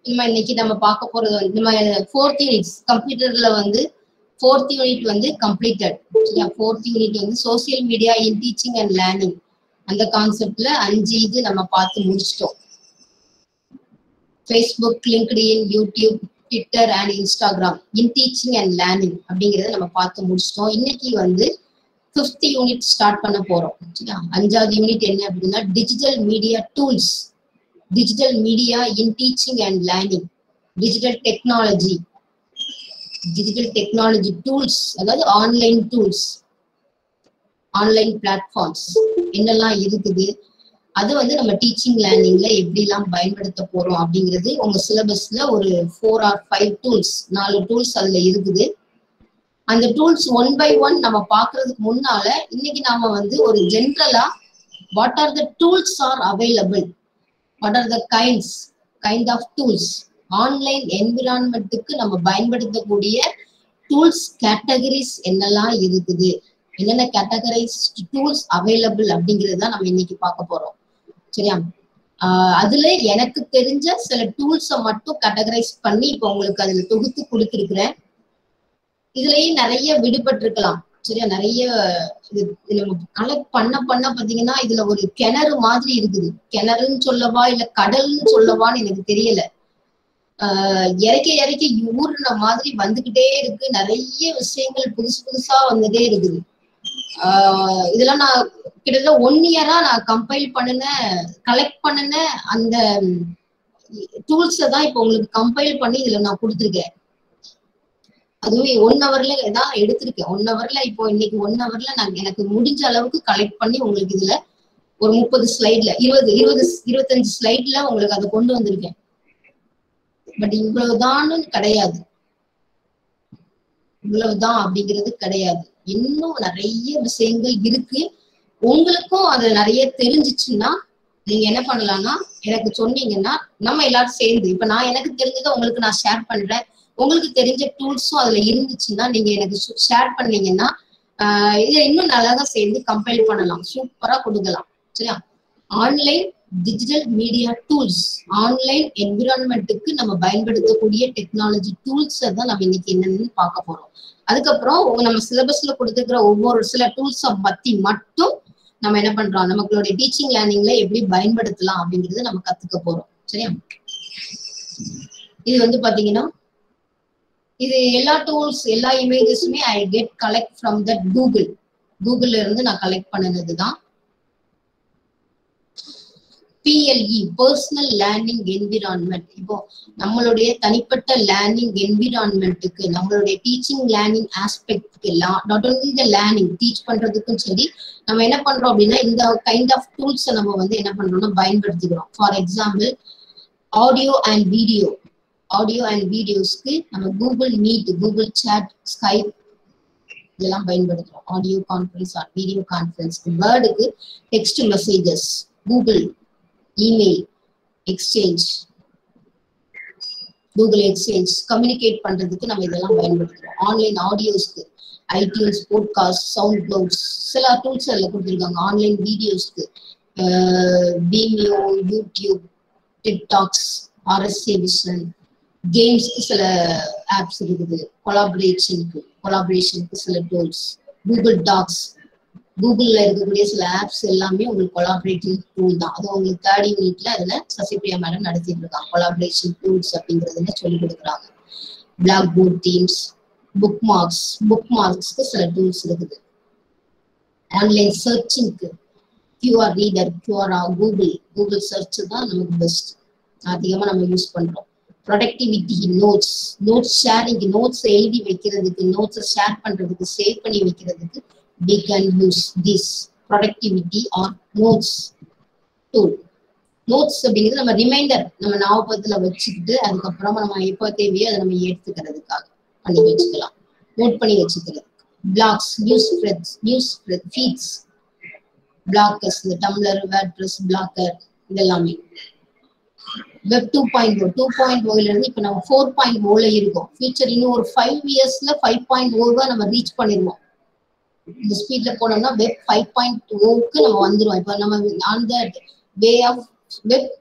நம்ம இன்னைக்கு நம்ம பார்க்க போறது வந்து நம்ம ஃபோர்த் யூனிட் கம்ப்யூட்டர்ல வந்து ஃபோர்த் யூனிட் வந்து கம்ப்ளீட்டட் சரியா ஃபோர்த் யூனிட் வந்து social media in teaching and learning அந்த கான்செப்ட்ல அஞ்சு இது நம்ம பார்த்து முடிச்சிட்டோம் Facebook LinkedIn YouTube Twitter and Instagram in teaching and learning அப்படிங்கறத நம்ம பார்த்து முடிச்சிட்டோம் இன்னைக்கு வந்து ஃபிஃப்த் யூனிட் ஸ்டார்ட் பண்ண போறோம் சரியா அஞ்சாவது யூனிட் என்ன அப்படின்னா digital media tools digital media in teaching and learning digital technology digital technology tools அதாவது ஆன்லைன் டூல்ஸ் ஆன்லைன் பிளாட்ஃபார்ம்ஸ் என்னெல்லாம் இருக்குது அது வந்து நம்ம டீச்சிங் லேர்னிங்ல எப்படி எல்லாம் பயன்படுத்த போறோம் அப்படிங்கிறது உங்க சிலபஸ்ல ஒரு ஃபோர் ஆர் ஃபைவ் டூல்ஸ் நாலு டூல்ஸ் அதுல இருக்குது அந்த டூல்ஸ் ஒன் பை ஒன் நம்ம பாக்குறதுக்கு முன்னால இன்னைக்கு நாம வந்து ஒரு ஜென்ரலா what are the tools are available what are the kinds kind of tools online என்விரான்மெண்ட்டுக்கு நம்ம பயன்படுத்தக்கூடிய டூல்ஸ் கேட்டகரிஸ் என்னெல்லாம் இருக்குது என்னென்ன கேட்டகரைஸ் டூல்ஸ் அவைலபிள் அப்படிங்கிறது தான் நம்ம இன்னைக்கு பார்க்க போறோம் சரியா ஆஹ் அதுல எனக்கு தெரிஞ்ச சில டூல்ஸை மட்டும் கேட்டகரைஸ் பண்ணி இப்போ உங்களுக்கு அதுல தொகுத்து கொடுத்துருக்குறேன் இதுலயும் நிறைய விடுபட்டிருக்கலாம் சரியா நிறைய இது இது நம்ம கலெக்ட் பண்ண பண்ண பாத்தீங்கன்னா இதுல ஒரு கிணறு மாதிரி இருக்குது கிணறுன்னு சொல்லவா இல்ல கடல்னு சொல்லவான்னு எனக்கு தெரியல ஆஹ் இறக்கி இறக்கி ஊர்ன மாதிரி வந்துகிட்டே இருக்கு நிறைய விஷயங்கள் புதுசு புதுசா வந்துட்டே இருக்குது ஆஹ் இதெல்லாம் நான் கிட்டத்தட்ட ஒன் இயரா நான் கம்பைல் பண்ணின கலெக்ட் பண்ணின அந்த டூல்ஸை தான் இப்போ உங்களுக்கு கம்பைல் பண்ணி இதுல நான் கொடுத்துருக்கேன் அதுவும் ஒன் ஹவர்ல தான் எடுத்திருக்கேன் ஒன் ஹவர்ல இப்போ இன்னைக்கு ஒன் ஹவர்ல நான் எனக்கு முடிஞ்ச அளவுக்கு கலெக்ட் பண்ணி உங்களுக்கு இதுல ஒரு முப்பது ஸ்லைட்ல இருபது இருபது இருபத்தஞ்சு ஸ்லைட்ல உங்களுக்கு அதை கொண்டு வந்திருக்கேன் பட் இவ்வளவுதான்னு கிடையாது இவ்வளவுதான் அப்படிங்கிறது கிடையாது இன்னும் நிறைய விஷயங்கள் இருக்கு உங்களுக்கும் அது நிறைய தெரிஞ்சிச்சுன்னா நீங்க என்ன பண்ணலாம்னா எனக்கு சொன்னீங்கன்னா நம்ம எல்லாரும் சேர்ந்து இப்ப நான் எனக்கு தெரிஞ்சதை உங்களுக்கு நான் ஷேர் பண்றேன் உங்களுக்கு தெரிஞ்ச டூல்ஸும் அதுல இருந்துச்சுன்னா நீங்க எனக்கு ஷேர் பண்ணீங்கன்னா ஆஹ் இதை இன்னும் நல்லா சேர்ந்து கம்பைல் பண்ணலாம் சூப்பரா கொடுக்கலாம் சரியா online digital media tools online என்விரான்மெண்ட்டுக்கு நம்ம பயன்படுத்தக்கூடிய டெக்னாலஜி டூல்ஸ் தான் நம்ம இன்னைக்கு என்னன்னு பார்க்க போறோம் அதுக்கப்புறம் நம்ம சிலபஸ்ல கொடுத்துருக்கிற ஒவ்வொரு சில டூல்ஸை பத்தி மட்டும் நம்ம என்ன பண்றோம் நம்மளுடைய டீச்சிங் லேர்னிங்ல எப்படி பயன்படுத்தலாம் அப்படிங்கறத நம்ம கத்துக்க போறோம் சரியா இது வந்து பாத்தீங்கன்னா இது எல்லா டூல்ஸ் எல்லா இமேஜஸுமே I get collect from that Google கூகுள்ல இருந்து நான் கலெக்ட் பண்ணது தான் பிஎல்இ பர்சனல் லேர்னிங் என்விரான்மெண்ட் இப்போ நம்மளுடைய தனிப்பட்ட லேர்னிங் என்விரான்மெண்ட்டுக்கு நம்மளுடைய டீச்சிங் லேர்னிங் ஆஸ்பெக்ட்க்கு not only the learning teach பண்றதுக்கும் சரி நம்ம என்ன பண்றோம் அப்படின்னா இந்த கைண்ட் ஆஃப் டூல்ஸை நம்ம வந்து என்ன பண்றோம்னா பயன்படுத்திக்கிறோம் for example audio and video audio and வீடியோஸ்க்கு நம்ம Google meet Google Chat Skype இதெல்லாம் பயன்படுத்துறோம் ஆடியோ கான்ஃபரன்ஸ் ஆர் வீடியோ கான்ஃபரன்ஸ்க்கு வேர்டுக்கு text messages Google email exchange Google exchange communicate பண்றதுக்கு நம்ம இதெல்லாம் பயன்படுத்துறோம் ஆன்லைன் ஆடியோஸ்க்கு ஐடியூன்ஸ் போட்காஸ்ட் சவுண்ட் க்ளவுட்ஸ் சில டூல்ஸ் அதில் கொடுத்துருக்காங்க ஆன்லைன் வீடியோஸ்க்கு Vimeo YouTube TikToks RSA vision கேம்ஸ்க்கு சில ஆப்ஸ் இருக்குது கொலாபரேஷனுக்கு கொலாபரேஷனுக்கு சில டூல்ஸ் கூகுள் டாக்ஸ் கூகுள்ல இருக்கக்கூடிய சில ஆப்ஸ் எல்லாமே உங்களுக்கு கொலாபரேட்டிவ் டூல் தான் அது உங்களுக்கு தேர்ட் யூனிட்ல அதுல சசிபிரியா மேடம் நடத்திட்டு இருக்காங்க கொலாபரேஷன் டூல்ஸ் அப்படிங்கறதுல சொல்லி கொடுக்குறாங்க Blackboard Teams bookmarks புக் மார்க்ஸ்க்கு சில டூல்ஸ் இருக்குது ஆன்லைன் சர்ச்சிங்க்கு QR reader QR Google Google search தான் நமக்கு பெஸ்ட் அதிகமா நம்ம யூஸ் பண்றோம் productivity notes notes sharing notes எழுதி வைக்கிறதுக்கு நோட்ஸை ஷேர் பண்றதுக்கு சேவ் பண்ணி வைக்கிறதுக்கு we can use this productivity or notes tool notes அப்படிங்கிறது நம்ம ரிமைண்டர் நம்ம ஞாபகத்துல வச்சுக்கிட்டு அதுக்கப்புறமா நம்ம எப்போ தேவையோ அதை நம்ம எடுத்துக்கிறதுக்காக பண்ணி வச்சுக்கலாம் நோட் பண்ணி வச்சுக்கிறது blogs news spreads news feeds bloggers இந்த டம்ளர் வேட்ரஸ் பிளாக்கர் இதெல்லாமே web two point O two point ஓல இருந்து இப்போ நம்ம ஃபோர் பாயிண்ட் ஓல இருக்கோம் ஃபியூச்சர் இன்னும் ஒரு ஃபைவ் இயர்ஸ்ல ஃபைவ் பாயிண்ட் ஓவை நம்ம ரீச் பண்ணிடுவோம் இந்த ஸ்பீட்ல போனோம்னா வெப் ஃபைவ் பாயிண்ட் ஓக்கு நம்ம வந்துருவோம் இப்போ நம்ம on the way of web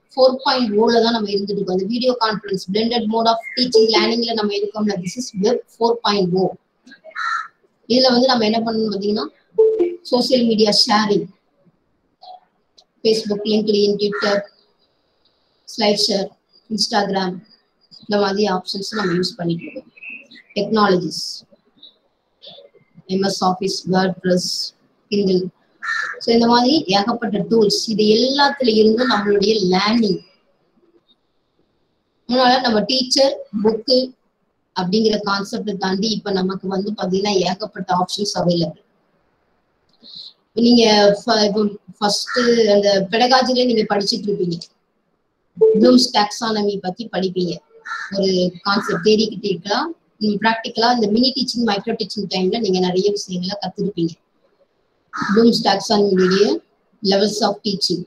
four point ஓல தான் நம்ம இருந்துட்டு இருக்கோம் அந்த video conference blended mode of teaching லேர்னிங்ல நம்ம இருக்கோம்ல this is web four point O இதுல வந்து நம்ம என்ன பண்ணணும் பாத்தீங்கன்னா social media sharing Facebook LinkedIn Twitter SlideShare Instagram இந்த மாதிரி ஆப்ஷன்ஸ் நம்ம யூஸ் பண்ணிட்டு இருக்கோம் technologies MS Office WordPress Kindle so இந்த மாதிரி ஏகப்பட்ட டூல்ஸ் இது எல்லாத்துல இருந்து நம்மளுடைய லேர்னிங் முன்னால நம்ம டீச்சர் புக்கு அப்படிங்கிற கான்செப்டை தாண்டி இப்ப நமக்கு வந்து பாத்தீங்கன்னா ஏகப்பட்ட ஆப்ஷன்ஸ் அவைலபிள் நீங்க இப்போ ஃபர்ஸ்ட் அந்த பெடகாஜில நீங்க படிச்சுட்டு இருப்பீங்க ப்ளூம்ஸ் டாக்ஸானமி பத்தி படிப்பீங்க ஒரு கான்செப்ட் தேடிக்கிட்டே இருக்கலாம் ப்ராக்டிக்கலா இந்த மினி டீச்சிங் மைக்ரோ டீச்சிங் டைம்ல நீங்க நிறைய விஷயங்களை கத்துருப்பீங்க ப்ளூம்ஸ் டாக்ஸானமியுடைய levels of teaching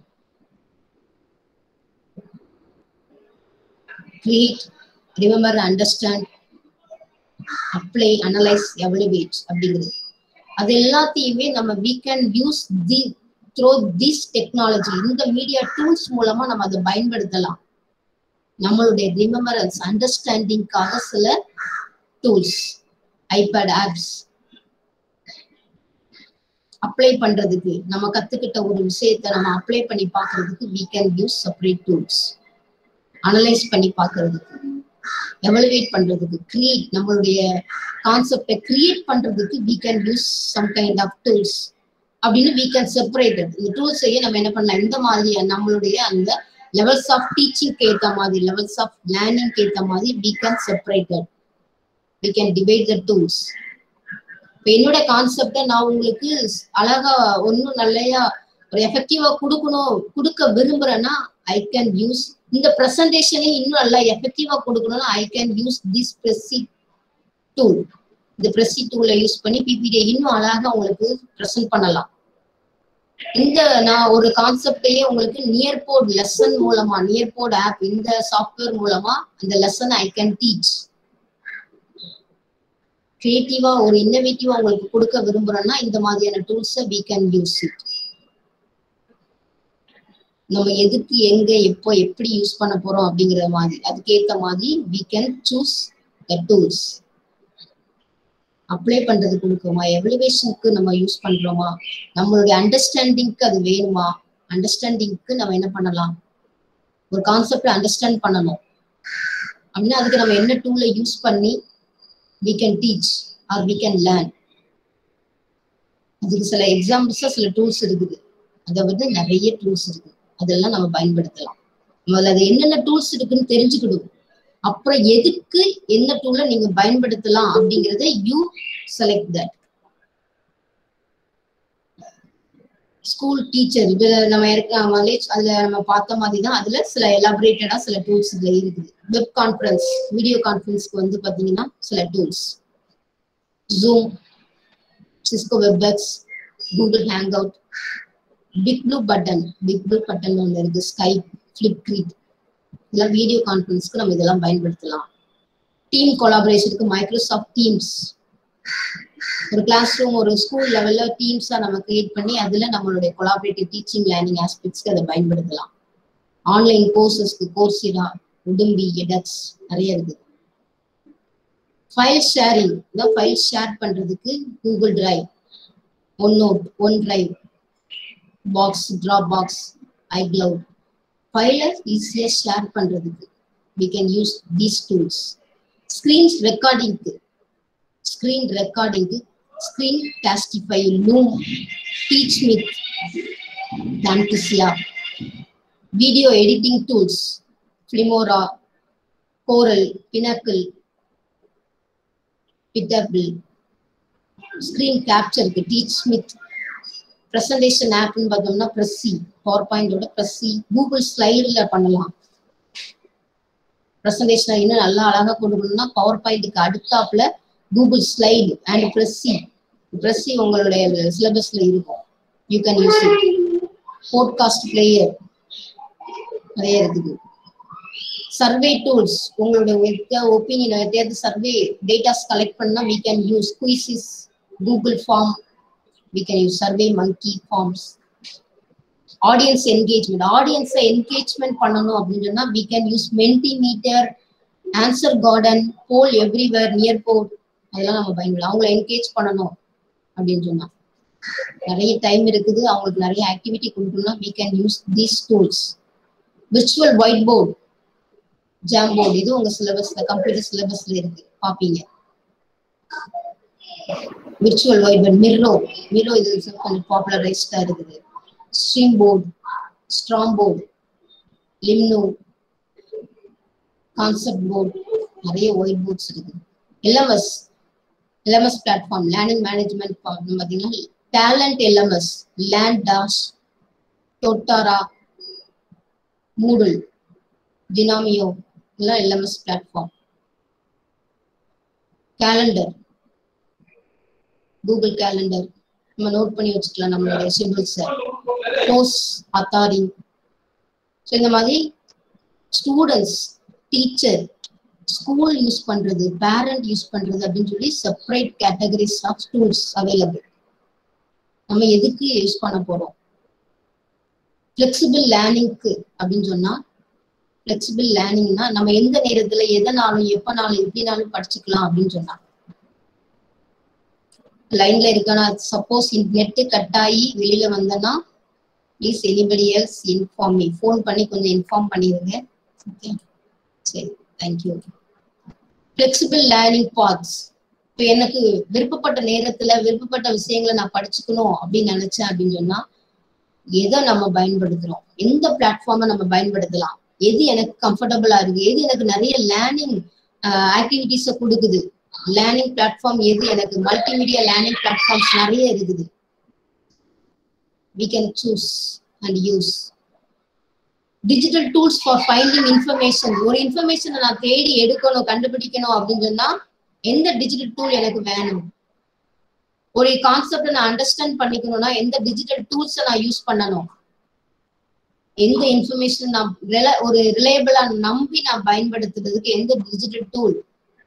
create remember understand apply analyse evaluate அப்படிங்கிறது அது எல்லாத்தையுமே நம்ம we can use the through this technology இந்த மீடியா டூல்ஸ் மூலமா நம்ம அதை பயன்படுத்தலாம் நம்மளுடைய ரிமெம்பரன்ஸ் அண்டர்ஸ்டாண்டிங்காக சில டூல்ஸ் ஐபேட் ஆப்ஸ் அப்ளை பண்றதுக்கு நம்ம கத்துக்கிட்ட ஒரு விஷயத்த நம்ம அப்ளை பண்ணி பாக்குறதுக்கு we can use separate tools analyse பண்ணி பாக்குறதுக்கு எவலுவேட் பண்றதுக்கு கிரியேட் நம்மளுடைய கான்செப்டை கிரியேட் பண்றதுக்கு we can use some kind of tools அப்படின்னு வி கேன் செப்பரேட்டட் இந்த டூல்ஸையே நம்ம என்ன பண்ணலாம் இந்த மாதிரி நம்மளுடைய அந்த லெவல்ஸ் ஆஃப் டீச்சிங்க்கு ஏற்ற மாதிரி லெவல்ஸ் ஆஃப் லேர்னிங்க்கு ஏற்ற மாதிரி we can separated we can divide the tools இப்போ என்னோட கான்செப்டை நான் உங்களுக்கு அழகா ஒன்றும் நல்லையா ஒரு எஃபெக்டிவா கொடுக்கணும் கொடுக்க விரும்புறேன்னா ஐ கேன் யூஸ் இந்த ப்ரெசன்டேஷனை இன்னும் நல்லா எஃபெக்டிவா கொடுக்கணும்னா I can use this Prezi tool இந்த ப்ரெஸ்ஸி டூலை யூஸ் பண்ணி பிபிடியை இன்னும் அழகா உங்களுக்கு ப்ரெசென்ட் பண்ணலாம் இந்த நான் ஒரு கான்செப்டையே உங்களுக்கு நியர் போர்ட் லெசன் மூலமா நியர் போர்ட் ஆப் இந்த சாஃப்ட்வேர் மூலமா அந்த லெசன் ஐ கேன் டீச் கிரியேட்டிவா ஒரு இன்னோவேட்டிவா உங்களுக்கு கொடுக்க விரும்புறோம்னா இந்த மாதிரியான டூல்ஸை வி கேன் யூஸ் இட் நம்ம எதுக்கு எங்க எப்போ எப்படி யூஸ் பண்ண போறோம் அப்படிங்கிற மாதிரி அதுக்கேத்த மாதிரி we can choose the tools apply பண்றது கொடுக்குமா எவலுவேஷனுக்கு நம்ம யூஸ் பண்றோமா நம்மளுடைய அண்டர்ஸ்டாண்டிங்க்கு அது வேணுமா அண்டர்ஸ்டாண்டிங்க்கு நம்ம என்ன பண்ணலாம் ஒரு கான்செப்டை அண்டர்ஸ்டாண்ட் பண்ணணும் அப்படின்னா அதுக்கு நம்ம என்ன டூலை யூஸ் பண்ணி we can teach or we can learn அதுக்கு சில எக்ஸாம்பிள்ஸா சில டூல்ஸ் இருக்குது அதை வந்து நிறைய டூல்ஸ் இருக்கு அதெல்லாம் நம்ம பயன்படுத்தலாம் முதல்ல அது என்னென்ன டூல்ஸ் இருக்குன்னு தெரிஞ்சுக்கிடுவோம் அப்புறம் எதுக்கு என்ன டூலை நீங்க பயன்படுத்தலாம் அப்படிங்கறத you select that school teacher இதுல நம்ம இருக்க மாதிரி அதுல நம்ம பார்த்த மாதிரி தான் அதுல சில எலாபரேட்டடா சில டூல்ஸ் இதுல இருக்குது வெப் கான்ஃபரன்ஸ் வீடியோ கான்ஃபரன்ஸ்க்கு வந்து பாத்தீங்கன்னா சில tools Zoom Cisco WebEx Google hangout big blue button big blue button ஒன்று இருக்கு ஸ்கைப் ஃபிளிப்கிரிட் இதெல்லாம் வீடியோ கான்ஃபரன்ஸ்க்கு நம்ம இதெல்லாம் பயன்படுத்தலாம் டீம் கொலாபரேஷனுக்கு மைக்ரோசாஃப்ட் டீம்ஸ் ஒரு கிளாஸ் ரூம் ஒரு ஸ்கூல் லெவல்ல டீம்ஸா நம்ம கிரியேட் பண்ணி அதுல நம்மளுடைய கொலாபரேட்டிவ் டீச்சிங் லேர்னிங் ஆஸ்பெக்ட்ஸ்க்கு அதை பயன்படுத்தலாம் ஆன்லைன் கோர்சஸ்க்கு கோர்சிடா உடும்பி எடக்ஸ் நிறைய இருக்கு ஃபைல் ஷேரிங் இந்த ஃபைல் ஷேர் பண்றதுக்கு Google Drive OneNote OneDrive Box Dropbox iCloud ஃபைலை ஈஸியாக ஷேர் பண்ணுறதுக்கு we can use these tools screens ரெக்கார்டிங்க்கு ஸ்க்ரீன் ரெக்கார்டிங்க்கு Screencastify Loom TechSmith Camtasia video editing tools Filmora Corel Pinnacle பிட்டபிள் screen கேப்சருக்கு TechSmith presentation ஆப்னு பார்த்தோம்னா Prezi power பாயிண்டோட ப்ரெஸ்ஸி Google ஸ்லைடில் பண்ணலாம் ப்ரெசன்டேஷன் இன்னும் நல்லா அழகாக கொண்டு போகணும்னா பவர் பாயிண்ட்டுக்கு அடுத்தாப்புல Google slide and Prezi Prezi உங்களுடைய சிலபஸ்ல இருக்கும் you can use it podcast player நிறைய இருக்குது சர்வே டூல்ஸ் உங்களுடைய ஒப்பீனியன் எதையாவது சர்வே டேட்டாஸ் கலெக்ட் பண்ணா we can use quizzes Google form we can use survey monkey forms audience engagement ஆடியன்ஸை engagement பண்ணணும் அப்படின்னு சொன்னா we can use Mentimeter answer garden poll everywhere Nearpod அதெல்லாம் நம்ம பயன்படும் அவங்கள என்கேஜ் பண்ணணும் அப்படின்னு சொன்னா நிறைய டைம் இருக்குது அவங்களுக்கு நிறைய ஆக்டிவிட்டி கொடுக்கணும்னா we can use these tools virtual whiteboard Jamboard இது உங்க சிலபஸ்ல கம்ப்யூட்டர் சிலபஸ்ல இருக்கு பாப்பீங்க virtual whiteboard Miro Miro இது கொஞ்சம் பாப்புலரைஸ்டா இருக்குது stream board strong board Limnu concept board நிறைய ஒயிட் போர்ட்ஸ் இருக்கு LMS LMS platform learning management பார்த்தீங்கன்னா talent LMS LearnDash Totara Moodle டினாமியோ எல்லாம் LMS platform calendar Google calendar நம்ம நோட் பண்ணி வச்சுக்கலாம் நம்மளுடைய ஷெடியூல்ஸை நோஸ் அத்தாரி ஸோ இந்த மாதிரி ஸ்டூடெண்ட்ஸ் டீச்சர் ஸ்கூல் யூஸ் பண்றது பேரண்ட் யூஸ் பண்றது அப்படின்னு சொல்லி separate categories of tools available நம்ம எதுக்கு யூஸ் பண்ண போறோம் ஃபிளெக்சிபிள் லேர்னிங்க்கு அப்படின்னு சொன்னா ஃபிளெக்சிபிள் லேர்னிங்னா நம்ம எந்த நேரத்துல எதனாலும் எப்பனாலும் எப்படினாலும் படிச்சுக்கலாம் அப்படின்னு சொன்னா லைன்ல இருக்கனா சப்போஸ் நெட்டு கட் ஆகி வெளியில வந்தேன்னா please anybody else inform me phone பண்ணி கொஞ்சம் இன்ஃபார்ம் பண்ணிடுங்க ஓகே சரி தேங்க்யூ ஃபிளெக்சிபிள் லேர்னிங் பாத்ஸ் இப்போ எனக்கு விருப்பப்பட்ட நேரத்துல விருப்பப்பட்ட விஷயங்களை நான் படிச்சுக்கணும் அப்படின்னு நினைச்சேன் அப்படின்னு சொன்னா எதை நம்ம பயன்படுத்துறோம் எந்த பிளாட்ஃபார்மை நம்ம பயன்படுத்தலாம் எது எனக்கு கம்ஃபர்டபுளா இருக்கு எது எனக்கு நிறைய லேர்னிங் ஆக்டிவிட்டிஸை கொடுக்குது லேர்னிங் பிளாட்ஃபார்ம் எது எனக்கு மல்டிமீடியா லேர்னிங் பிளாட்ஃபார்ம்ஸ் நிறைய இருக்குது we can choose and use digital tools for finding information ஒரு இன்ஃபர்மேஷனை நான் தேடி எடுக்கணும் கண்டுபிடிக்கணும் அப்படின்னு சொன்னா எந்த டிஜிட்டல் டூல் எனக்கு வேணும் ஒரு கான்செப்டை நான் அண்டர்ஸ்டாண்ட் பண்ணிக்கணும்னா எந்த டிஜிட்டல் டூல்ஸை நான் யூஸ் பண்ணணும் எந்த இன்ஃபர்மேஷன் நான் ரில- ஒரு ரிலையபிளா நம்பி நான் பயன்படுத்துறதுக்கு எந்த டிஜிட்டல் டூல்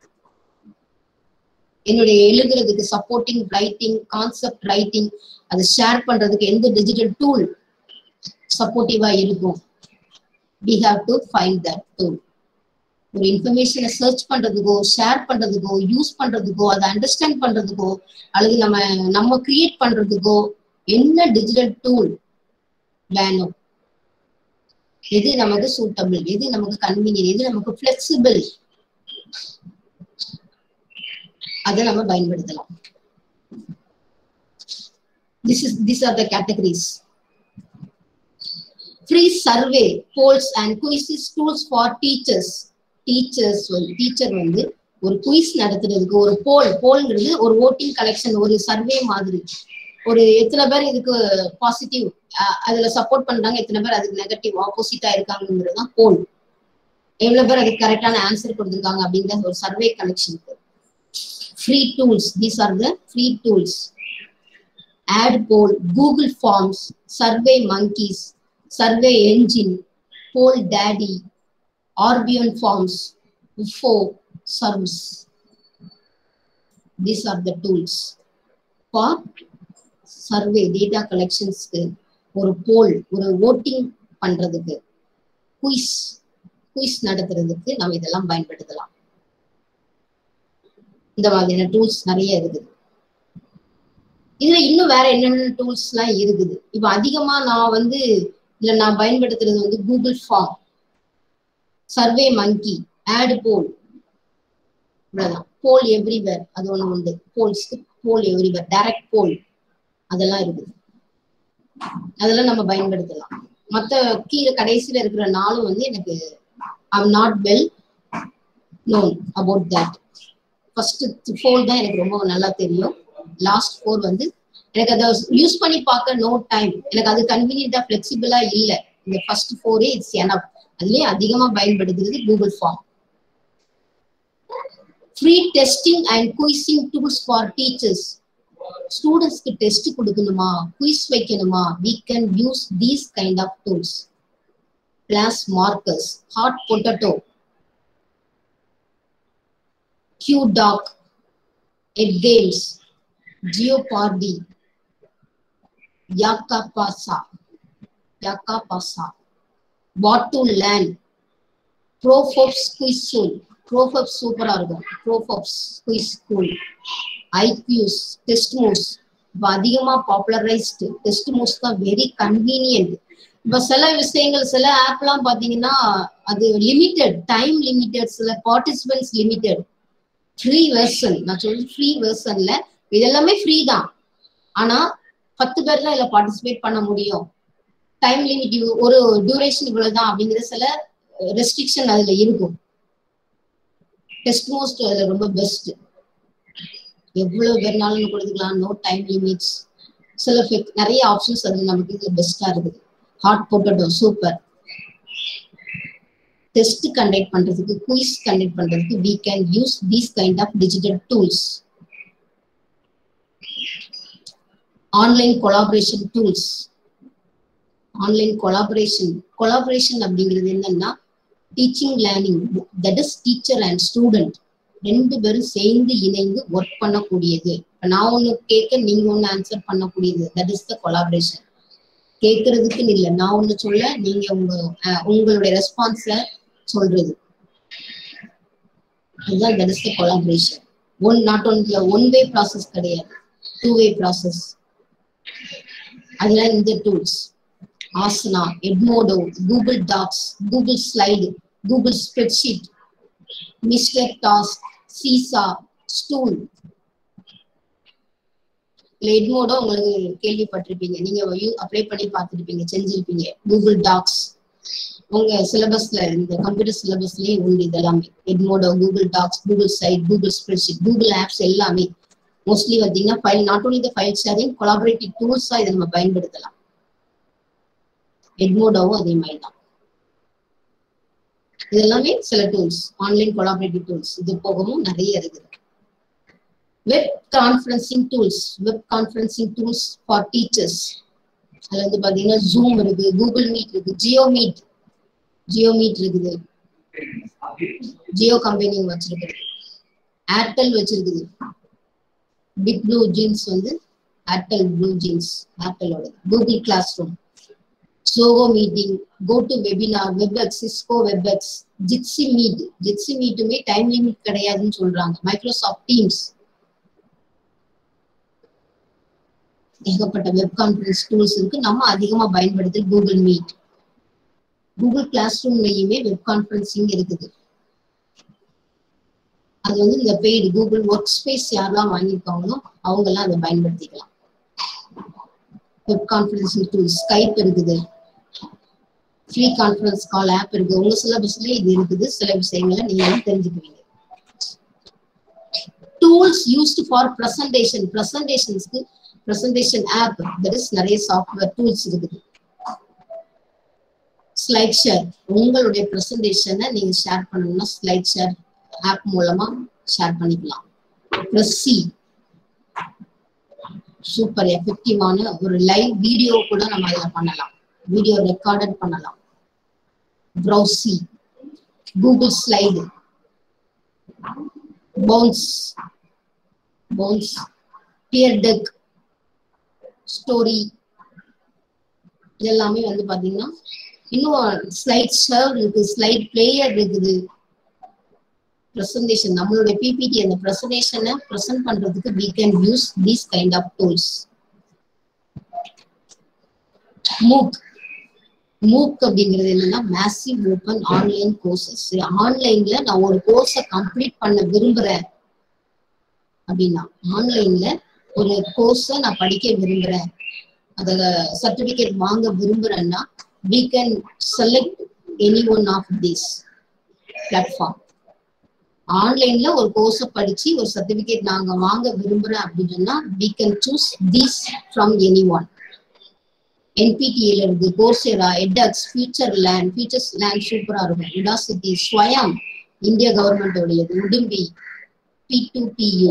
என்னுடைய எழுதுறதுக்கு சப்போர்ட்டிங் ரைட்டிங் கான்செப்ட் ரைட்டிங் அதை ஷேர் பண்றதுக்கு எந்த டிஜிட்டல் டூல் சப்போர்ட்டிவா இருக்கும் we have to find that tool ஒரு இன்ஃபர்மேஷனை சர்ச் பண்றதுக்கோ ஷேர் பண்றதுக்கோ யூஸ் பண்றதுக்கோ அதை அண்டர்ஸ்டாண்ட் பண்றதுக்கோ அல்லது நம்ம நம்ம கிரியேட் பண்றதுக்கோ என்ன டிஜிட்டல் டூல் வேணும் எது நமக்கு சூட்டபிள் எது நமக்கு கன்வீனியன் எது நமக்கு ஃபிளெக்சிபிள் அதை நம்ம பயன்படுத்தலாம் this is these are the categories free survey polls and quizzes tools for teachers teachers வந்து டீச்சர் வந்து ஒரு குயிஸ் நடத்துறதுக்கு ஒரு போல் போல்ங்கிறது ஒரு ஓட்டிங் கலெக்ஷன் ஒரு சர்வே மாதிரி ஒரு எத்தனை பேர் இதுக்கு பாசிட்டிவ் அதுல சப்போர்ட் பண்றாங்க எத்தனை பேர் அதுக்கு நெகட்டிவ் ஆப்போசிட்டா இருக்காங்கிறது தான் போல் எவ்வளவு பேர் அதுக்கு கரெக்டான ஆன்சர் கொடுத்துருக்காங்க அப்படிங்கிற ஒரு சர்வே கலெக்ஷனுக்கு free tools these are the free tools ad poll Google forms survey monkeys survey engine PollDaddy ஆர்பியன் ஃபார்ம்ஸ் உஃபோ சர்வ்ஸ் these are the tools for survey data கலெக்ஷன்ஸ்க்கு ஒரு போல் ஒரு ஓட்டிங் பண்றதுக்கு குயிஸ் குயிஸ் நடத்துறதுக்கு நம்ம இதெல்லாம் பயன்படுத்தலாம் இந்த மாதிரியான டூல்ஸ் நிறைய இருக்குது இதுல இன்னும் வேற என்னென்ன டூல்ஸ் எல்லாம் இருக்குது இப்ப அதிகமா நான் வந்து இதுல நான் பயன்படுத்துறது வந்து Google form survey monkey ad poll இவ்வளவுதான் போல் எவ்ரிவேர் அது ஒண்ணு உண்டு போல்ஸ்க்கு போல் எவ்ரிவேர் டைரக்ட் போல் அதெல்லாம் இருக்குது அதெல்லாம் நம்ம பயன்படுத்தலாம் மத்த கீழே கடைசியில இருக்கிற நாளும் வந்து எனக்கு I'm not well known about that first four தான் எனக்கு ரொம்ப நல்லா தெரியும் லாஸ்ட் ஃபோர் வந்து எனக்கு அதை யூஸ் பண்ணி பார்க்க நோ டைம் எனக்கு அது கன்வீனியன்டா ஃபிளெக்சிபிளா இல்ல இந்த ஃபர்ஸ்ட் ஃபோரே இட்ஸ் எனப் அதுலயே அதிகமா பயன்படுத்துறது Google form free testing and quizzing tools for teachers ஸ்டூடெண்ட்ஸ்க்கு டெஸ்ட் கொடுக்கணுமா குயிஸ் வைக்கணுமா we can use these kind of tools class markers hot potato கியூ டாக் எட் கேம்ஸ் ஜியோபார்டி யாக்காபாசா யாக்கா பாசா what to learn ProProfs quiz school ProProfs சூப்பரா இருக்கும் ப்ரோஃபோப்ஸ் குயிஸ் ஸ்கூல் ஐக்யூஸ் டெஸ்ட் மூவ்ஸ் இப்போ அதிகமா பாப்புலரைஸ்டு டெஸ்ட் மூவ்ஸ் தான் வெரி கன்வீனியன்ட் இப்ப சில விஷயங்கள் சில ஆப்லாம் பாத்தீங்கன்னா அது லிமிட்டெட் டைம் லிமிட்டெட் சில பார்ட்டிசிபென்ட்ஸ் லிமிட்டெட் ஃப்ரீ வெர்ஷன் நான் சொல்றது ஃப்ரீ வெர்ஷன்ல இதெல்லாமே ஃப்ரீ தான் ஆனா பத்து பேர் தான் இதுல பார்ட்டிசிபேட் பண்ண முடியும் டைம் லிமிட் ஒரு டியூரேஷன் இவ்வளவுதான் அப்படிங்கிற சில ரெஸ்ட்ரிக்ஷன் அதுல இருக்கும் டெஸ்ட் மோஸ்ட் அதுல ரொம்ப பெஸ்ட் எவ்வளவு பேர்னாலும் கொடுத்துக்கலாம் நோ டைம் லிமிட்ஸ் சில நிறைய ஆப்ஷன்ஸ் அது நமக்கு இதுல பெஸ்டா இருக்குது hot potato super test conduct பண்றதுக்கு குயிஸ் கண்டக்ட் பண்றதுக்கு we can use these kind of digital tools online collaboration tools online collaboration collaboration அப்படிங்கிறது என்னன்னா teaching learning that is teacher and student ரெண்டு பேரும் சேர்ந்து இணைந்து ஒர்க் பண்ணக்கூடியது நான் ஒண்ணு கேட்க நீங்க ஒண்ணு ஆன்சர் பண்ணக்கூடியது தட் இஸ் த கொலாபரேஷன் கேட்கறதுக்குன்னு இல்லை நான் ஒண்ணு சொல்ல நீங்க உங்க உங்களுடைய ரெஸ்பான்ஸ சொல்றது அதுதான் that is the collaboration one not ஒன்ல ஒன் வே ப்ராசஸ் கிடையாது டூ வே ப்ராசஸ் அதெல்லாம் இந்த tools Asana Edmodo Google Docs Google slide Google spreadsheet Mr task Seesaw ஸ்டூல் இல்ல எட்மோடோ உங்களுக்கு கேள்விப்பட்டிருப்பீங்க நீங்க அப்ளை பண்ணி பார்த்துருப்பீங்க செஞ்சிருப்பீங்க கூகுள் டாக்ஸ் உங்க சிலபஸ்ல இந்த கம்ப்யூட்டர் சிலபஸ்லயே உண்டு இதெல்லாமே Edmodo Google Docs Google site Google spreadsheet Google apps எல்லாமே மோஸ்ட்லி பார்த்தீங்கன்னா file not only the file sharing collaborative டூல்ஸா இதை நம்ம பயன்படுத்தலாம் எட்மோடோவும் அதே மாதிரி தான் இதெல்லாமே சில டூல்ஸ் ஆன்லைன் கொலாபரேட்டிவ் டூல்ஸ் இது போகவும் நிறைய இருக்குது web conferencing tools web conferencing tools for teachers அதுல வந்து பாத்தீங்கன்னா ஜூம் இருக்கு கூகுள் மீட் இருக்கு ஜியோ மீட் ஜியோ மீட் இருக்குது ஜியோ கம்பெனி வச்சிருக்குது ஏர்டெல் வச்சிருக்குது பிக் ப்ளூ ஜீன்ஸ் வந்து ஏர்டெல் ப்ளூ ஜீன்ஸ் ஏர்டெலோட Google classroom Zoho meeting go to webinar Webex Cisco Webex Jitsi meet Jitsi மீட்டுமே டைம் லிமிட் கிடையாதுன்னு சொல்றாங்க மைக்ரோசாஃப்ட் டீம்ஸ் ஏகப்பட்ட வெப் கான்ஃபரன்ஸ் டூல்ஸ் இருக்கு நம்ம அதிகமா பயன்படுத்தி கூகுள் மீட் கூகுள் கிளாஸ் ரூம்லயுமே வெப் கான்ஃபரன்சிங் இருக்குது அது வந்து இந்த பெய்டு கூகுள் ஒர்க் ஸ்பேஸ் யாரெல்லாம் வாங்கியிருக்காங்களோ அவங்க எல்லாம் அதை பயன்படுத்திக்கலாம் வெப் கான்ஃபரன்சிங் டூல் ஸ்கைப் இருக்குது ஃப்ரீ கான்ஃபரன்ஸ் கால் ஆப் இருக்கு உங்க சிலபஸ்ல இது இருக்குது சில விஷயங்களை நீங்க தெரிஞ்சுக்குவீங்க டூல்ஸ் யூஸ்டு ஃபார் ப்ரெசன்டேஷன் ப்ரெசன்டேஷன்ஸ்க்கு ப்ரெசன்டேஷன் ஆப் தட் இஸ் நிறைய சாஃப்ட்வேர் டூல்ஸ் இருக்குது ஸ்லைட் ஷேர் உங்களுடைய ப்ரெசன்டேஷனை நீங்க ஷேர் பண்ணணும்னா ஸ்லைட் ஷேர் ஆப் மூலமா ஷேர் பண்ணிக்கலாம் ப்ரெஸ்ஸி சூப்பர் எஃபெக்டிவான ஒரு லைவ் வீடியோ கூட நம்ம அதில் பண்ணலாம் வீடியோ ரெக்கார்டட் பண்ணலாம் Prezi Google slide bounce bounce pear deck story இதெல்லாமே வந்து பாத்தீங்கன்னா இன்னும் ஸ்லைட் ஷர்வ் இருக்கு ஸ்லைட் பிளேயர் இருக்குது பிரசன்டேஷன் நம்மளுடைய பிபிடி அந்த பிரசன்டேஷனை பிரசன்ட் பண்றதுக்கு we can use these kind of tools MOOC MOOC அப்படிங்கிறது என்னன்னா மேசிவ் ஓப்பன் ஆன்லைன் கோர்சஸ் ஆன்லைன்ல நான் ஒரு கோர்ஸை கம்ப்ளீட் பண்ண விரும்புறேன் அப்படின்னா ஆன்லைன்ல ஒரு கோர்ஸை நான் படிக்க விரும்புறேன் அத சர்டிபிகேட் வாங்க விரும்புறேன்னா we can select any one of this platform ஆன்லைன்ல ஒரு கோர்ஸை படிச்சு ஒரு சர்டிபிகேட் நாங்க வாங்க விரும்புறேன் அப்படின்னு சொன்னா we can choose these from anyone NPTEL இருக்கு Coursera edX future land futures land சூப்பரா இருக்கும் யுடாசிட்டி ஸ்வயம் இந்திய கவர்மெண்டோடையது உடும்பி பி டு பியூ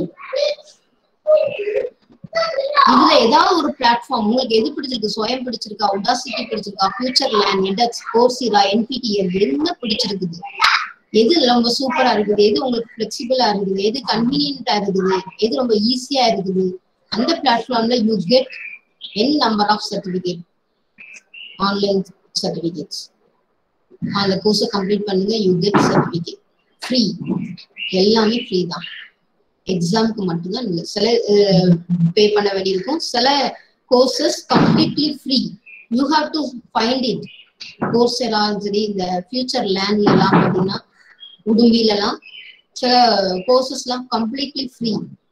இதுல ஏதாவது ஒரு பிளாட்ஃபார்ம் உங்களுக்கு எது பிடிச்சிருக்கு ஸ்வயம் பிடிச்சிருக்கா உடாசிட்டி பிடிச்சிருக்கா future land edX Coursera NPTEL என்ன பிடிச்சிருக்குது எது ரொம்ப சூப்பரா இருக்குது எது உங்களுக்கு பிளெக்சிபிளா இருக்குது எது கன்வீனியன்டா இருக்குது எது ரொம்ப ஈஸியா இருக்குது அந்த பிளாட்ஃபார்ம்ல you get n number of certificate online certificates அந்த கோர்ஸை கம்ப்ளீட் பண்ணுங்க யூ கெட் சர்டிபிகேட் ஃப்ரீ எல்லாமே ஃப்ரீ தான் எக்ஸாம்க்கு மட்டும்தான் நீங்க சில பே பண்ண வேண்டியிருக்கும் சில courses completely free you have to find it course எல்லாம் சரி இந்த ஃபியூச்சர் லேண்ட்ல எல்லாம் பார்த்தீங்கன்னா உடும்பில எல்லாம் சில கோர்சஸ்லாம் கம்ப்ளீட்லி ஃப்ரீ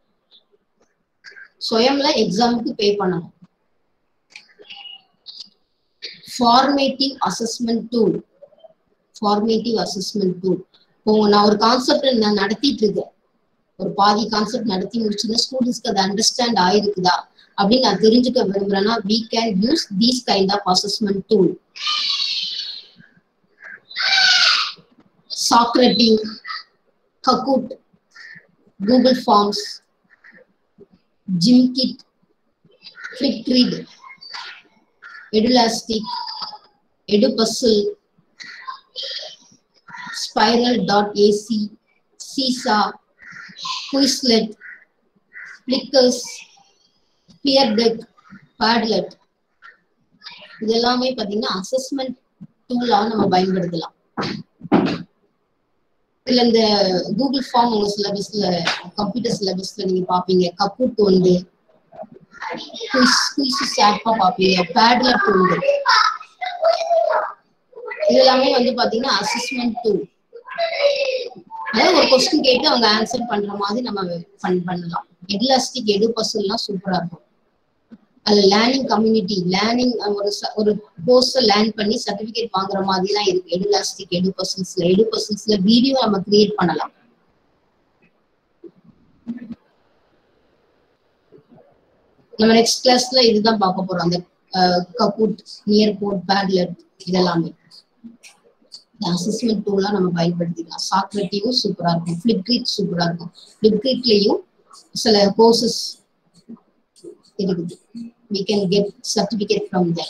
சுயம்ல எக்ஸாமுக்கு பே பண்ணணும் formative assessment tool formative assessment tool இப்போ நான் ஒரு கான்செப்ட் நான் நடத்திட்டு இருக்கேன் ஒரு பாதி கான்செப்ட் நடத்தி முடிச்சுன்னா ஸ்டூடெண்ட்ஸ்க்கு அது அண்டர்ஸ்டாண்ட் ஆயிருக்குதா அப்படின்னு நான் தெரிஞ்சுக்க விரும்புறேன்னா we can use these kind of assessment tool Socrative Kahoot Google forms Gimkit ஃபிட்ரீட் Edulastic Edpuzzle Spiral dot AC Seesaw Quizlet Plickers Peardeck Padlet இது எல்லாமே பார்த்தீங்கன்னா அசஸ்மெண்ட் டூலா நம்ம பயன்படுத்தலாம் இதுல இந்த கூகுள் ஃபார்ம் உங்க சிலபஸ்ல கம்ப்யூட்டர் சிலபஸ்ல நீங்க பாப்பீங்க கப்புட் உண்டு குயிஸ் குயிஸ் ஆப்பா பாப்பீங்க பேட்லெட் உண்டு இது எல்லாமே வந்து பாத்தீங்கன்னா அசஸ்மெண்ட் டூல் அதாவது ஒரு கொஸ்டின் கேட்டு அவங்க ஆன்சர் பண்ற மாதிரி நம்ம ஃபன் பண்ணலாம் எட்லாஸ்டிக் எடு பர்சன்லாம் சூப்பரா இருக்கும் அது லேர்னிங் கம்யூனிட்டி லேர்னிங் ஒரு ஒரு கோர்ஸை லேர்ன் பண்ணி சர்டிபிகேட் வாங்குற மாதிரிலாம் இருக்கு எடுலாஸ்டிக் எடு பர்சன்ஸ்ல எடு பர்சன்ஸ்ல வீடியோ நம்ம கிரியேட் பண்ணலாம் நம்ம நெக்ஸ்ட் கிளாஸ்ல இதுதான் பார்க்க போறோம் அந்த கப்புட் நியர் போர்ட் பேட்லெட் இதெல்லாமே அசஸ்மெண்ட் டூலா நம்ம பயன்படுத்திக்கலாம் சாக்ரட்டியும் சூப்பரா இருக்கும் ஃபிளிப்கிரிட் சூப்பரா இருக்கும் ஃபிளிப்கிரிட்லயும் சில கோர்சஸ் இருக்குது we can get certificate from that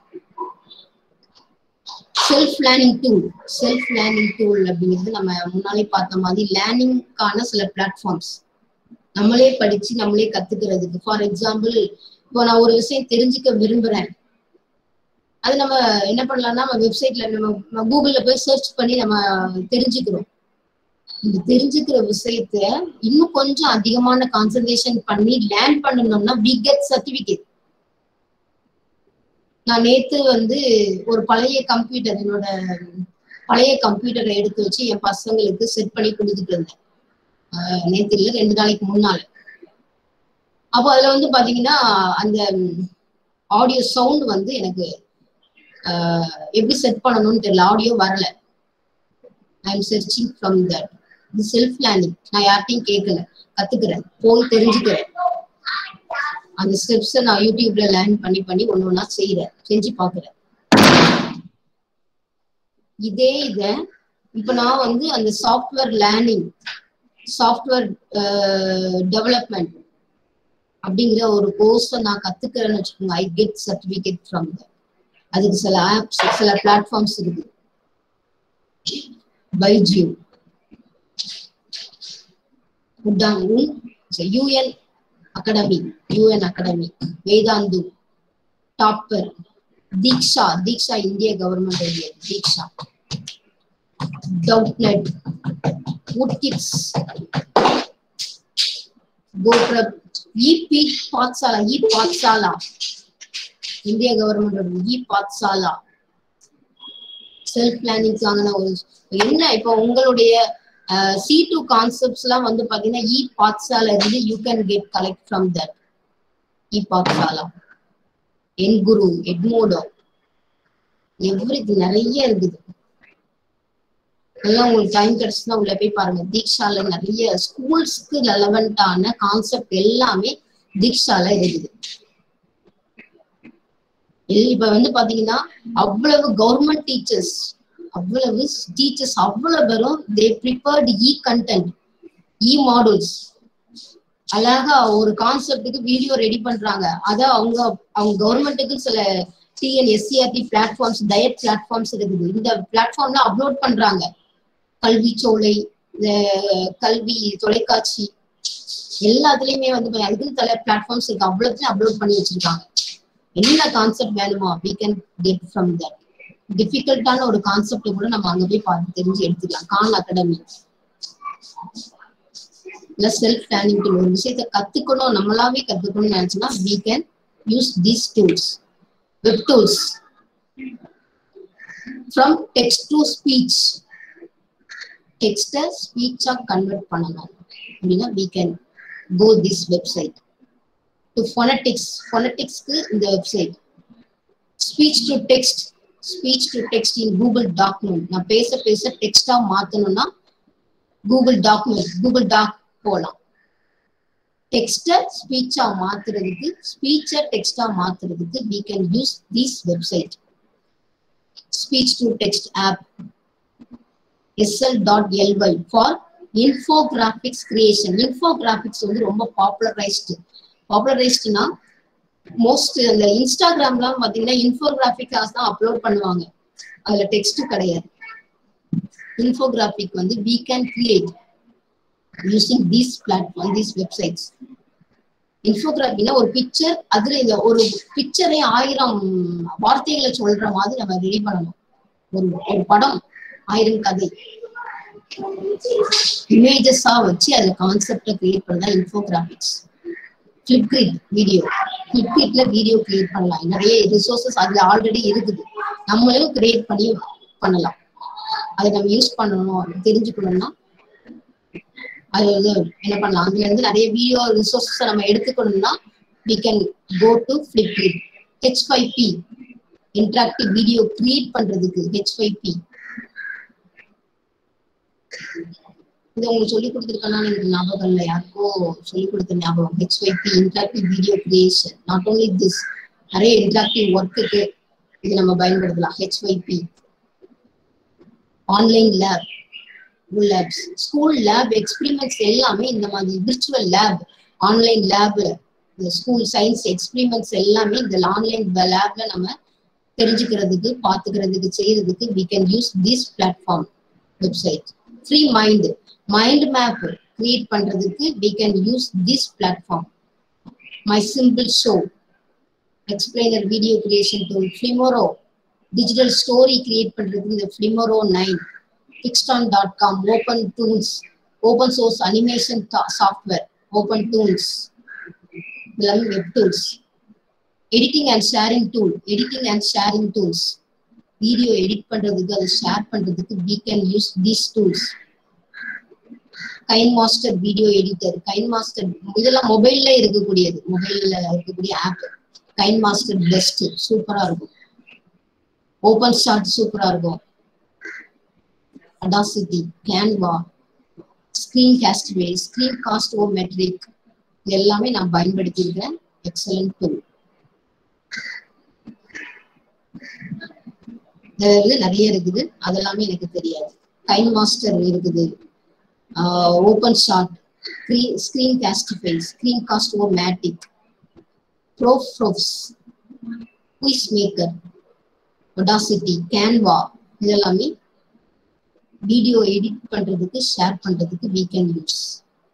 self learning tool self learning tool அப்படிங்கிறது நம்ம முன்னாலே பார்த்த மாதிரி லேர்னிங்கான சில பிளாட்ஃபார்ம்ஸ் நம்மளே படிச்சு நம்மளே கத்துக்கிறதுக்கு ஃபார் எக்ஸாம்பிள் இப்போ நான் ஒரு விஷயம் தெரிஞ்சுக்க விரும்புறேன் அது நம்ம என்ன பண்ணலாம்னா நம்ம வெப்சைட்ல நம்ம கூகுள்ல போய் சர்ச் பண்ணி நம்ம தெரிஞ்சுக்கிறோம் இந்த தெரிஞ்சுக்கிற விஷயத்த இன்னும் கொஞ்சம் அதிகமான கான்சன்ட்ரேஷன் பண்ணி லேர்ன் பண்ணணும்னா வி கெட் சர்டிபிகேட் நான் நேத்து வந்து ஒரு பழைய கம்ப்யூட்டர் என்னோட பழைய கம்ப்யூட்டரை எடுத்து வச்சு என் பசங்களுக்கு செட் பண்ணி கொடுத்துட்டு இருந்தேன் நேத்து இல்ல ரெண்டு நாளைக்கு முன்னால அப்போ அதுல வந்து பாத்தீங்கன்னா அந்த ஆடியோ சவுண்ட் வந்து எனக்கு எப்படி செட் பண்ணணும்னு தெரியல ஆடியோ வரல I am searching from that இது செல்ஃப் லேர்னிங் நான் யார்ட்டையும் கேட்கல கத்துக்கிறேன் போய் தெரிஞ்சுக்கிறேன் அந்த ஸ்டெப்ஸை நான் யூடியூப்ல லேர்ன் பண்ணி பண்ணி ஒண்ணு ஒண்ணா செய்யறேன் செஞ்சு பாக்குறேன் இதே இத இப்ப நான் வந்து அந்த சாஃப்ட்வேர் லேர்னிங் சாஃப்ட்வேர் டெவலப்மெண்ட் அப்படிங்கிற ஒரு கோர்ஸை நான் கத்துக்கிறேன்னு வச்சுக்கோங்க ஐ கெட் சர்டிபிகேட் ஃப்ரம் அதுக்கு சில ஆப்ஸ் சில பிளாட்ஃபார்ம்ஸ் இருக்கு பைஜியூ உடாங்கு Unacademy Unacademy Vedantu Toppr Diksha Diksha இந்திய கவர்மெண்ட் ஐடியா தீக்ஷா டவுட்நெட் வுட்கிட்ஸ் கோப்ரப் இபி பாத்சாலா இ பாத்சாலா இந்திய கவர்மெண்ட் இ பாத்சாலா செல்ஃப் பிளானிங்கான ஒரு என்ன இப்போ உங்களுடைய சி டூ கான்செப்ட்ஸ் எல்லாம் வந்து பாத்தீங்கன்னா இ பாத்சால இருந்து you can get collect from that e Pathshala என் குரு எட்மோடோ எவ்ரி நிறைய இருக்குது அதெல்லாம் உங்களுக்கு டைம் கிடைச்சுன்னா உள்ள போய் பாருங்க தீக்ஷால நிறைய ஸ்கூல்ஸ்க்கு ரெலவெண்டான கான்செப்ட் எல்லாமே தீக்ஷால இருக்குது இப்ப வந்து பாத்தீங்கன்னா அவ்வளவு கவர்மெண்ட் டீச்சர்ஸ் அவ்வளவு டீச்சர்ஸ் அவ்வளவு பேரும் they prepared e content e models அழகா ஒரு கான்செப்டுக்கு வீடியோ ரெடி பண்றாங்க அத அவங்க அவங்க கவர்மெண்ட்டுக்கு சில TN SCERT platforms DIET platforms இருக்குது இந்த பிளாட்ஃபார்ம்ல அப்லோட் பண்றாங்க கல்வி சோலை இந்த கல்வி தொலைக்காட்சி எல்லாத்துலயுமே வந்து அதுக்குன்னு தலை பிளாட்ஃபார்ம்ஸ் இருக்கு அவ்வளோத்தையும் அப்லோட் பண்ணி வச்சிருக்காங்க என்ன கான்செப்ட் வேணுமோ we can get from that டிஃபிகல்ட்டான ஒரு கான்செப்ட் கூட நம்ம அங்க போய் பார்த்து தெரிஞ்சு எடுத்துக்கலாம் கான் அகாடமி இல்ல செல்ஃப் லேர்னிங் டூல் ஒரு விஷயத்த கத்துக்கணும் நம்மளாவே கத்துக்கணும்னு நினைச்சோம்னா we can use these tools web tools from text to speech text ஸ்பீச்சா கன்வெர்ட் பண்ணணும் அப்படின்னா we can go this website to phonetics phoneticsக்கு இந்த website speech to text speech to text in Google document நான் பேச பேச டெக்ஸ்டா மாத்தணும்னா கூகுள் டாக்குமெண்ட் கூகுள் டாக் போலாம் டெக்ஸ்ட ஸ்பீச்சா மாத்துறதுக்கு ஸ்பீச்ச டெக்ஸ்டா மாத்துறதுக்கு we can use this website speech to text app sl.ly for infographics creation infographics வந்து ரொம்ப பாப்புலரைஸ்டு பாப்புலரைஸ்டுனா மோஸ்ட் அந்த இன்ஸ்டாகிராம்லாம் பாத்தீங்கன்னா இன்ஃபோகிராபிக்ஸ் தான் அப்லோட் பண்ணுவாங்க அதுல டெக்ஸ்ட் கிடையாது இன்ஃபோகிராபிக் வந்து we can create using these platform these websites இன்ஃபோகிராஃபினா ஒரு பிக்சர் அதுல இந்த ஒரு பிக்சரே ஆயிரம் வார்த்தைகளை சொல்ற மாதிரி நம்ம ரெடி பண்ணணும் ஒரு ஒரு படம் ஆயிரம் கதை இமேஜஸா வச்சு அதுல கான்செப்ட கிரியேட் பண்ணதான் இன்ஃபோகிராபிக்ஸ் ஃபிளிப்கிரிட் வீடியோ ஃபிளிப்கிரிட்ல வீடியோ கிரியேட் பண்ணலாம் நிறைய ரிசோர்சஸ் அதுல ஆல்ரெடி இருக்குது நம்மளும் கிரியேட் பண்ணி பண்ணலாம் அதை நம்ம யூஸ் பண்ணணும் தெரிஞ்சுக்கணும்னா அது வந்து என்ன பண்ணலாம் அதுல இருந்து நிறைய வீடியோ ரிசோர்சஸ் நம்ம எடுத்துக்கணும்னா we can go to flipgrid h5p interactive video create பண்றதுக்கு h5p இது உங்களுக்கு சொல்லி கொடுத்துருக்கேன்னா எனக்கு ஞாபகம் இல்லை யாருக்கோ சொல்லி கொடுத்த ஞாபகம் HYP interactive video creation not only this நிறைய இன்டராக்டிவ் ஒர்க்குக்கு இது நம்ம பயன்படுத்தலாம் HYP online lab labs school lab experiments எல்லாமே இந்த மாதிரி விர்ச்சுவல் லேப் ஆன்லைன் லேப்ல இந்த ஸ்கூல் சயின்ஸ் எக்ஸ்பிரிமெண்ட்ஸ் எல்லாமே இந்த ஆன்லைன் லேப்ல நம்ம தெரிஞ்சுக்கிறதுக்கு பாத்துக்கிறதுக்கு செய்யறதுக்கு we can use this platform website free mind mind map create பண்றதுக்கு we can use this platform my simple show explainer video creation tool Filmora digital story create பண்றதுக்கு இந்த Filmora nine கிக்ஸ்டான் dot com open tools open source animation software open tools எல்லாமே web tools editing and sharing tool editing and sharing tools video edit பண்றதுக்கு அதை share பண்றதுக்கு we can use these tools KineMaster video editor KineMaster இதெல்லாம் மொபைல்ல இருக்கக்கூடியது மொபைல்ல இருக்கக்கூடிய app கைன் master best சூப்பரா இருக்கும் ஓபன் ஷாட் சூப்பரா இருக்கும் அடாசிட்டி கேன்வா ஸ்கிரீன் காஸ்ட்வே ஸ்கிரீன் காஸ்ட் ஓ மெட்ரிக் இது எல்லாமே நான் பயன்படுத்தி இருக்கிறேன் எக்ஸலன்ட் டூல் இது நிறைய இருக்குது அதெல்லாமே எனக்கு தெரியாது கைன் மாஸ்டர் இருக்குது OpenShot screen castify screen cast o matic ப்ரோஃப்ரோப்ஸ் குயிஸ் மேக்கர் ஒடாசிட்டி கேன்வா இதெல்லாமே வீடியோ எடிட் பண்றதுக்கு ஷேர் பண்றதுக்கு we can யூஸ்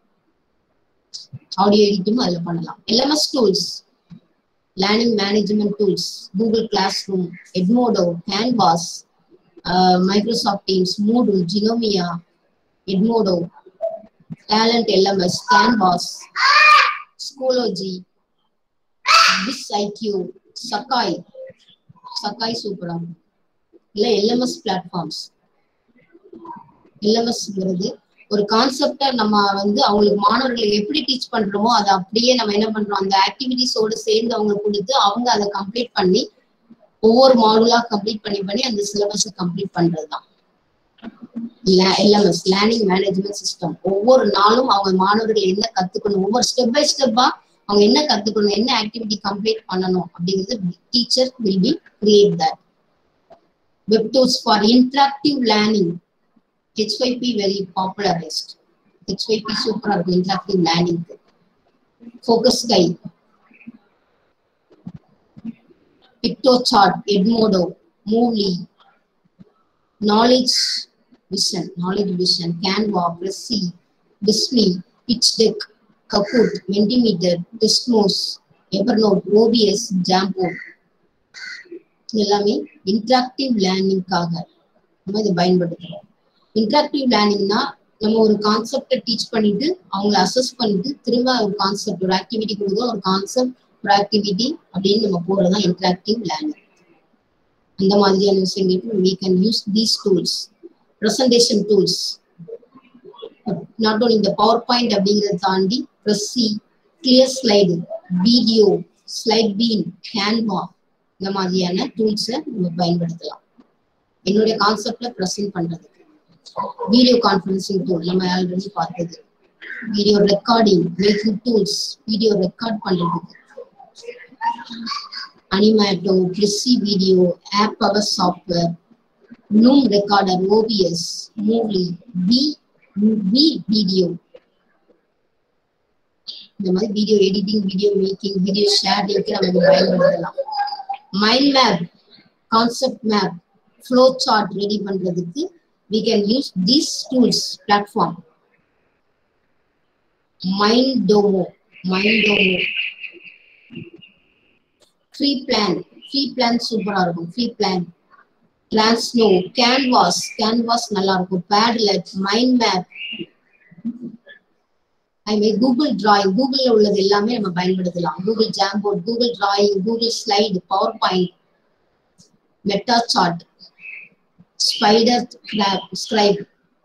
ஆடியோ எடிட்டும் அதுல பண்ணலாம் LMS tools learning management tools Google classroom Edmodo Canvas Microsoft Teams Moodle ஜினோமியா Edmodo Talent LMS Canvas Schoology WizIQ Sakai Sakai சூப்பரா இல்ல LMS platforms எல்எம்எஸ்ங்கிறது ஒரு கான்செப்டை நம்ம வந்து அவங்களுக்கு மாணவர்களுக்கு எப்படி டீச் பண்றோமோ அதை அப்படியே நம்ம என்ன பண்றோம் அந்த ஆக்டிவிட்டிஸோட சேர்ந்து அவங்களுக்கு கொடுத்து அவங்க அதை கம்ப்ளீட் பண்ணி ஒவ்வொரு மாடுலா கம்ப்ளீட் பண்ணி பண்ணி அந்த சிலபஸை கம்ப்ளீட் பண்றதுதான் எல்எம்எஸ் லேர்னிங் மேனேஜ்மெண்ட் சிஸ்டம் ஒவ்வொரு நாளும் அவங்க மாணவர்கள் என்ன கத்துக்கணும் ஒவ்வொரு ஸ்டெப் பை ஸ்டெப்பா அவங்க என்ன கத்துக்கணும் என்ன ஆக்டிவிட்டி கம்ப்ளீட் பண்ணணும் அப்படிங்கிறது teacher will be create that web tools for interactive learning H5P very popularized. H5P சூப்பரா இருக்கும் இன்டராக்டிவ் லேர்னிங்க்கு Focusky Piktochart Edmodo Moovly knowledge vision knowledge vision Canva Prezi பிஸ்மி pitch deck Kahoot Mentimeter Desmos Evernote OBS ஜாம்போ இது எல்லாமே interactive லேர்னிங்காக நம்ம இதை பயன்படுத்துறோம் இன்டராக்டிவ் லேர்னிங்னா நம்ம ஒரு கான்செப்டை டீச் பண்ணிட்டு அவங்க அசஸ் பண்ணிட்டு திரும்ப ஒரு கான்செப்ட் ஒரு ஆக்டிவிட்டி கொடுக்குறோம் ஒரு கான்செப்ட் ஒரு ஆக்டிவிட்டி அப்படின்னு நம்ம போறதுதான் இன்டராக்டிவ் லேர்னிங் அந்த மாதிரியான விஷயங்களுக்கு we can use these tools presentation tools not only இந்த பவர் பாயிண்ட் அப்படிங்கிறத தாண்டி Prezi clear slide video Slidebean Canva இந்த மாதிரியான டூல்ஸை நம்ம பயன்படுத்தலாம் என்னுடைய கான்செப்ட்ல ப்ரெசென்ட் பண்றதுக்கு வீடியோ கான்ஃபரன்சிங் டூல் நம்ம ஆல்ரெடி பார்த்தது video recording making tools video record பண்றதுக்கு Animoto Prezi video app power software நூம் recorder OBS movie we we video இந்த மாதிரி video editing video making video ஷேரிங்க்கு நம்ம இதை பயன்படுத்தலாம் mind map concept map flow chart ready பண்றதுக்கு we can use these tools platform Mindomo Mindomo free plan free plan சூப்பரா இருக்கும் ஃப்ரீ பிளான் டிரான்ஸ்னோ கேன்வாஸ் கேன்வாஸ் நல்லா இருக்கும் பேட்லெட் மைண்ட் மேப் அதுமாதிரி கூகுள் டிராயிங் கூகுள்ல உள்ளது எல்லாமே நம்ம பயன்படுத்தலாம் Google Jamboard Google drawing Google slide PowerPoint meta chart spider scribe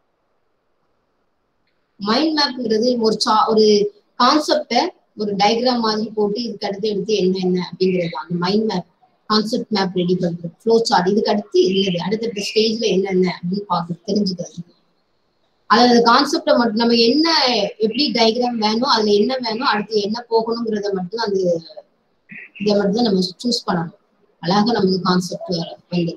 mind மேப்ங்கிறது ஒரு சா ஒரு கான்செப்டை ஒரு டயக்ராம் மாதிரி போட்டு இதுக்கு அடுத்து எடுத்து என்ன என்ன அப்படிங்கிறது அந்த mind map concept map ready பண்றது ஃப்ளோ சார்ட் இதுக்கு அடுத்து என்னது அடுத்தடுத்த ஸ்டேஜ்ல என்னென்ன அப்படின்னு பார்க்க தெரிஞ்சுக்கிறது அது அந்த கான்செப்டை மட்டும் நம்ம என்ன எப்படி டயக்ராம் வேணும் அதுல என்ன வேணும் அடுத்து என்ன போகணுங்கிறத மட்டும் அந்த இதை மட்டும் தான் நம்ம சூஸ் பண்ணணும் அழகா நமக்கு கான்செப்ட் வந்து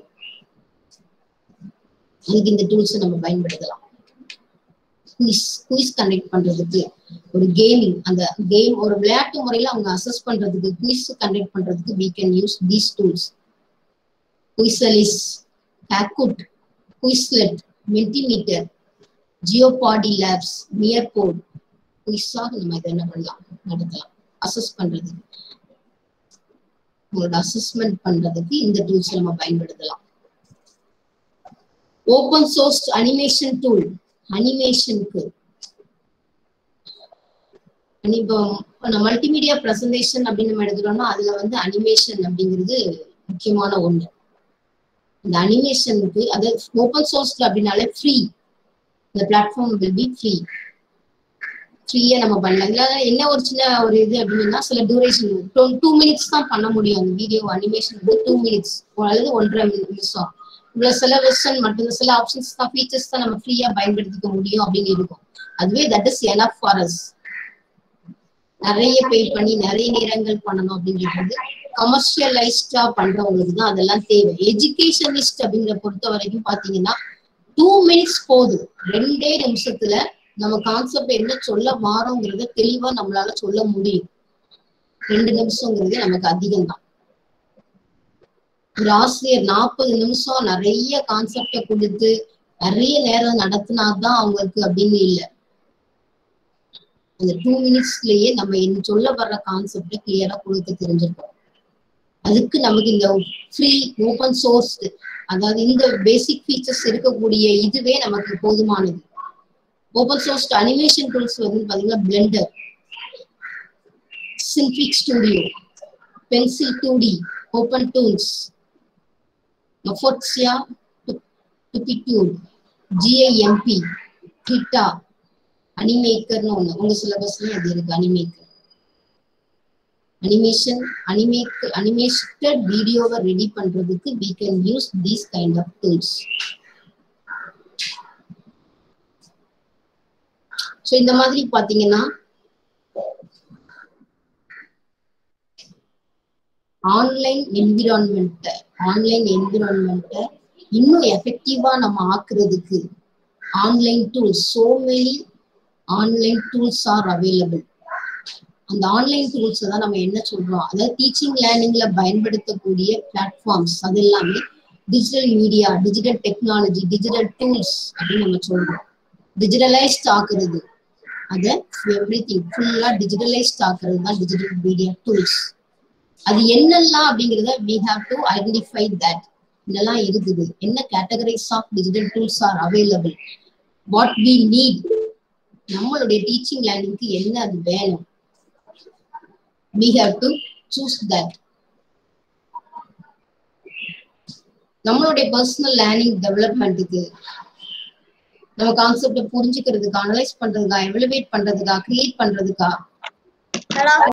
அதுக்கு இந்த டூல்ஸை நம்ம பயன்படுத்தலாம் குயிஸ் குயிஸ் கண்டக்ட் பண்றதுக்கு ஒரு கேமிங் அந்த கேம் ஒரு விளையாட்டு முறையில அவங்க அசஸ் பண்றதுக்கு குயிஸ் கண்டக்ட் பண்றதுக்கு we can use these tools Quizalize Kahoot Quizlet Mentimeter Jeopardy labs near code குயிஸாக நம்ம இதை என்ன பண்ணலாம் நடத்தலாம் அசஸ் பண்றது உங்களோட அசஸ்மெண்ட் பண்றதுக்கு இந்த டூல்ஸ் நம்ம பயன்படுத்தலாம் ஓப்பன் சோர்ஸ் அனிமேஷன் டூல் அனிமேஷனுக்கு இப்போ மல்டிமீடியா பிரசன்டேஷன் அப்படின்னு நம்ம எடுக்கிறோம்னா அதுல வந்து அனிமேஷன் அப்படிங்கிறது முக்கியமான ஒண்ணு இந்த அனிமேஷனுக்கு அது ஓப்பன் சோர்ஸ்ல அப்படின்னாலே ஃப்ரீ இந்த பிளாட்ஃபார்ம் வில் பி ஃப்ரீ ஃப்ரீயா நம்ம பண்ணலாம் இல்ல என்ன ஒரு சின்ன ஒரு இது அப்படின்னா சில டூரேஷன் டூ மினிட்ஸ் தான் பண்ண முடியும் அந்த வீடியோ அனிமேஷன் வந்து டூ மினிட்ஸ் அல்லது ஒன்றரை நிமிஷம் இவ்வளவு சில வெர்ஷன் மட்டும் சில ஆப்ஷன்ஸ் தான் ஃபீச்சர்ஸ் தான் நம்ம ஃப்ரீயா பயன்படுத்திக்க முடியும் அப்படின்னு இருக்கும் அதுவே that is enough for us நிறைய பே பண்ணி நிறைய நேரங்கள் பண்ணணும் அப்படின்றது கமர்ஷியலைஸ்டா பண்றவங்களுக்கு தான் அதெல்லாம் தேவை எஜுகேஷனிஸ்ட் அப்படிங்கிற பொறுத்த வரைக்கும் பாத்தீங்கன்னா டூ மினிட்ஸ் போதும் ரெண்டே நிமிஷத்துல நம்ம கான்செப்ட் என்ன சொல்ல மாறோங்கிறத தெளிவா நம்மளால சொல்ல முடியும் ரெண்டு நிமிஷங்கிறது நமக்கு அதிகம் தான் ஒரு ஆசிரியர் நாற்பது நிமிஷம் நிறைய கான்செப்ட கொடுத்து நிறைய நேரம் நடத்தினாதான் அவங்களுக்கு அப்படின்னு இல்லை அந்த டூ மினிட்ஸ்லயே நம்ம என்ன சொல்ல வர்ற கான்செப்ட கிளியரா கொடுக்க தெரிஞ்சிருக்கோம் அதுக்கு நமக்கு இந்த ஃப்ரீ ஓப்பன் சோர்ஸ் அதாவது இந்த பேசிக் ஃபீச்சர்ஸ் இருக்கக்கூடிய இதுவே நமக்கு போதுமானது ஓப்பன் சோர்ஸ் அனிமேஷன் டூல்ஸ் வந்து பாத்தீங்கன்னா Blender Synfig studio pencil two D open tools Fortia Tupitude, GIMP, Krita அனிமேக்கர்னு ஒண்ணு உங்க சிலபஸ்லயும் அது இருக்கு அனிமேக்கர் அனிமேஷன் அனிமேக் அனிமேட்டட் வீடியோவை ரெடி பண்றதுக்கு we can use these kind of tools so இந்த மாதிரி பாத்தீங்கன்னா ஆன்லைன் என்விரான்மெண்ட்டை ஆன்லைன் என்விரான்மெண்ட்டை இன்னும் எஃபெக்டிவா நம்ம ஆக்குறதுக்கு online tools so many online tools are available அந்த ஆன்லைன் டூல்ஸ் தான் நம்ம என்ன சொல்றோம் அதாவது டீச்சிங் லேர்னிங்ல பயன்படுத்தக்கூடிய பிளாட்ஃபார்ம்ஸ் அது எல்லாமே digital media digital technology digital tools அப்படின்னு நம்ம சொல்றோம் டிஜிட்டலைஸ்ட் ஆக்குறது அதை எவ்ரி திங் ஃபுல்லா டிஜிட்டலைஸ்ட் ஆக்குறது தான் டிஜிட்டல் மீடியா டூல்ஸ் அது என்னெல்லாம் அப்படிங்கறத we have to identify that இதெல்லாம் இருக்குது என்ன categories of digital tools are available what we need நம்மளுடைய டீச்சிங் லேர்னிங்க்கு என்ன அது வேணும் we have to choose that நம்மளுடைய பர்சனல் லேர்னிங் டெவலப்மெண்ட்டுக்கு நம்ம கான்செப்டை புரிஞ்சுக்கிறதுக்கா அனலைஸ் பண்றதுக்கா எவலுவேட் பண்றதுக்கா கிரியேட் பண்றதுக்கா